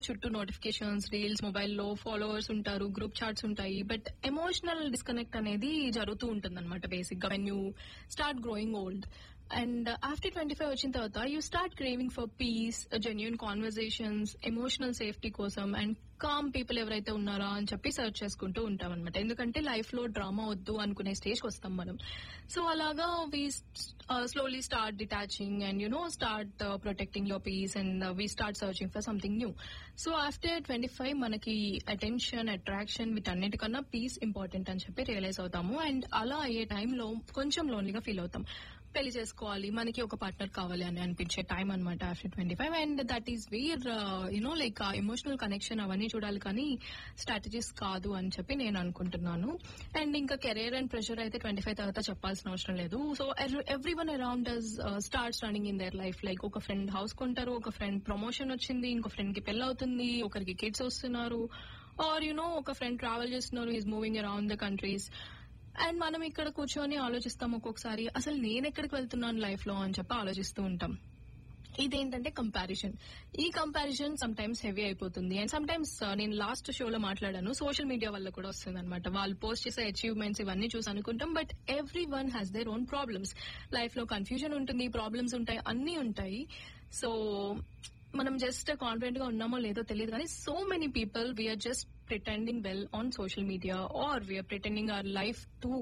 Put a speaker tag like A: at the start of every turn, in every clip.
A: చుట్టూ notifications reels మొబైల్లో followers ఉంటారు గ్రూప్ చాట్స్ ఉంటాయి బట్ ఎమోషనల్ డిస్కనెక్ట్ అనేది జరుగుతూ ఉంటుంది అనమాట బేసిక్ గా when you start growing old and after twenty five వచ్చిన తర్వాత you start craving for peace genuine conversations emotional safety కోసం అండ్ కామ్ పీపుల్ ఎవరైతే ఉన్నారో అని చెప్పి సర్చ్ చేసుకుంటూ ఉంటాం అనమాట ఎందుకంటే లైఫ్ లో డ్రామా వద్దు అనుకునే స్టేజ్కి వస్తాం మనం సో అలాగా we slowly start detaching and you know start protecting your peace and we start searching for something new so after twenty five మనకి అటెన్షన్ అట్రాక్షన్ వీటన్నిటికన్నా పీస్ ఇంపార్టెంట్ అని చెప్పి రియలైజ్ అవుతాము అండ్ అలా అయ్యే టైంలో కొంచెం లోన్లీగా ఫీల్ అవుతాం పెళ్లి చేసుకోవాలి మనకి ఒక పార్ట్నర్ కావాలి అని అనిపించే టైం అనమాట after twenty five and that is where you know like emotional connection అవన్నీ చూడాలి కానీ స్ట్రాటజీస్ కాదు అని చెప్పి నేను అనుకుంటున్నాను అండ్ ఇంకా కెరీర్ అండ్ ప్రెషర్ అయితే ట్వంటీ ఫైవ్ తర్వాత చెప్పాల్సిన అవసరం లేదు so everyone around does starts running in their life like ఒక ఫ్రెండ్ హౌస్ కొంటారు ఒక ఫ్రెండ్ ప్రమోషన్ వచ్చింది ఇంకో ఫ్రెండ్ కి పెళ్లి అవుతుంది ఒకరికి కిడ్స్ వస్తున్నారు ఆర్ యునో ఒక ఫ్రెండ్ ట్రావెల్ చేస్తున్నారు is moving around the countries and మనం ఇక్కడ కూర్చొని ఆలోచిస్తాం ఒక్కొక్కసారి అసలు నేను ఎక్కడికి వెళ్తున్నాను లైఫ్ లో అని చెప్పి ఆలోచిస్తూ ఉంటాం ఇదేంటంటే కంపారిజన్ ఈ కంపారిజన్ సమ్ టైమ్స్ హెవీ అయిపోతుంది అండ్ సమ్ టైమ్స్ నేను లాస్ట్ షోలో మాట్లాడాను సోషల్ మీడియా వల్ల కూడా వస్తుంది అనమాట వాళ్ళు పోస్ట్ చేసే అచీవ్మెంట్స్ ఇవన్నీ చూసి అనుకుంటాం but everyone has their own problems life లో కన్ఫ్యూజన్ ఉంటుంది ప్రాబ్లమ్స్ ఉంటాయి అన్ని ఉంటాయి సో మనం జస్ట్ కాన్ఫిడెంట్ గా ఉన్నామో లేదో తెలియదు కానీ so many people we are just pretending well on social media or we are pretending our life to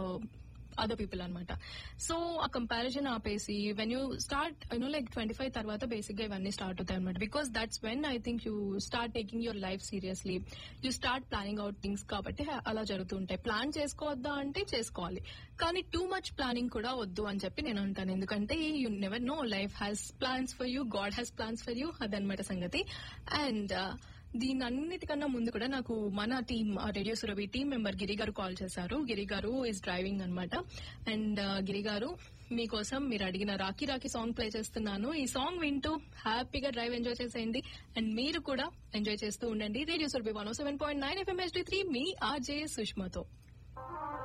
A: other people అనమాట సో ఆ కంపారిజన్ ఆపేసి when you start you know like twenty five తర్వాత బేసిక్ గా ఇవన్నీ స్టార్ట్ అవుతాయి అనమాట because that's when I think you start taking your life seriously you start planning out things కాబట్టి అలా జరుగుతూ ఉంటాయి ప్లాన్ చేసుకోవద్దా అంటే చేసుకోవాలి కానీ టూ మచ్ ప్లానింగ్ కూడా వద్దు అని చెప్పి నేను అంటాను ఎందుకంటే you never know life has plans for you God has plans for you అదనమాట సంగతి అండ్ దీని అన్నిటికన్నా ముందు కూడా నాకు మన team radio Surabhi team member Giri garu call చేశారు గిరి గారు ఇస్ డ్రైవింగ్ అనమాట అండ్ గిరి గారు మీకోసం మీరు అడిగిన రాకీ రాకీ సాంగ్ ప్లే చేస్తున్నాను ఈ సాంగ్ వింటూ హ్యాపీగా డ్రైవ్ ఎంజాయ్ చేసేయండి అండ్ మీరు కూడా ఎంజాయ్ చేస్తూ ఉండండి radio Surabhi one seven point nine FM three మీ ఆర్జే సుష్మాతో